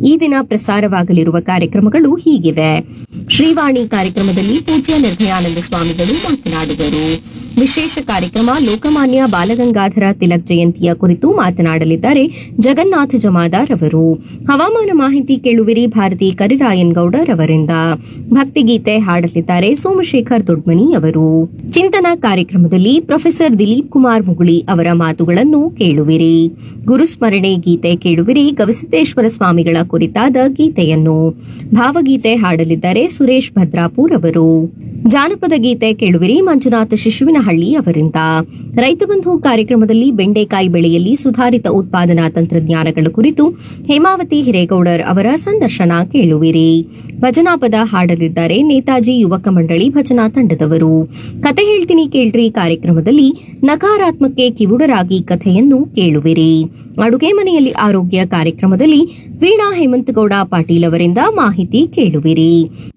ಈ ದಿನ ಪ್ರಸಾರವಾಗಲಿರುವ ಕಾರ್ಯಕ್ರಮಗಳು ಹೀಗಿವೆ ಶ್ರೀವಾಣಿ ಕಾರ್ಯಕ್ರಮದಲ್ಲಿ ಪೂಜ್ಯ ನಿರ್ಭಯಾನಂದ ಸ್ವಾಮಿಗಳು ಮಾತನಾಡುವರು ವಿಶೇಷ ಕಾರ್ಯಕ್ರಮ ಲೋಕಮಾನ್ಯ ಬಾಲಗಂಗಾಧರ ತಿಲಕ್ ಜಯಂತಿಯ ಕುರಿತು ಮಾತನಾಡಲಿದ್ದಾರೆ ಜಗನ್ನಾಥ ಜಮಾದಾರ್ ಅವರು ಹವಾಮಾನ ಮಾಹಿತಿ ಕೇಳುವಿರಿ ಭಾರತಿ ಕರಿರಾಯನ್ ಗೌಡರ್ ಅವರಿಂದ ಭಕ್ತಿಗೀತೆ ಹಾಡಲಿದ್ದಾರೆ ಸೋಮಶೇಖರ್ ದೊಡ್ಮನಿ ಅವರು ಚಿಂತನಾ ಕಾರ್ಯಕ್ರಮದಲ್ಲಿ ಪ್ರೊಫೆಸರ್ ದಿಲೀಪ್ ಕುಮಾರ್ ಮುಗುಳಿ ಅವರ ಮಾತುಗಳನ್ನು ಕೇಳುವಿರಿ ಗುರುಸ್ಮರಣೆ ಗೀತೆ ಕೇಳುವಿರಿ ಗವಿಸಿದ್ದೇಶ್ವರ ಸ್ವಾಮಿಗಳ ಕುರಿತಾದ ಗೀತೆಯನ್ನು ಭಾವಗೀತೆ ಹಾಡಲಿದ್ದಾರೆ ಸುರೇಶ್ ಭದ್ರಾಪುರ್ ಅವರು ಜಾನಪದ ಗೀತೆ ಕೇಳುವಿರಿ ಮಂಜುನಾಥ ಶಿಶುವಿನಹಳ್ಳಿ ಅವರಿಂದ ರೈತ ಬಂಧು ಕಾರ್ಯಕ್ರಮದಲ್ಲಿ ಬೆಂಡೆಕಾಯಿ ಬೆಳೆಯಲ್ಲಿ ಸುಧಾರಿತ ಉತ್ಪಾದನಾ ತಂತ್ರಜ್ಞಾನಗಳ ಕುರಿತು ಹೇಮಾವತಿ ಹಿರೇಗೌಡರ್ ಅವರ ಸಂದರ್ಶನ ಕೇಳುವಿರಿ ಭಜನಾ ಪದ ಹಾಡಲಿದ್ದಾರೆ ನೇತಾಜಿ ಯುವಕ ಮಂಡಳಿ ಭಜನಾ ತಂಡದವರು ಕತೆ ಹೇಳ್ತೀನಿ ಕೇಳ್ರಿ ಕಾರ್ಯಕ್ರಮದಲ್ಲಿ ನಕಾರಾತ್ಮಕ್ಕೆ ಕಿವುಡರಾಗಿ ಕಥೆಯನ್ನು ಕೇಳುವಿರಿ ಅಡುಗೆ ಮನೆಯಲ್ಲಿ ಆರೋಗ್ಯ ಕಾರ್ಯಕ್ರಮದಲ್ಲಿ ವೀಣಾ ಹೇಮಂತಗೌಡ ಪಾಟೀಲ್ ಅವರಿಂದ ಮಾಹಿತಿ ಕೇಳುವಿರಿ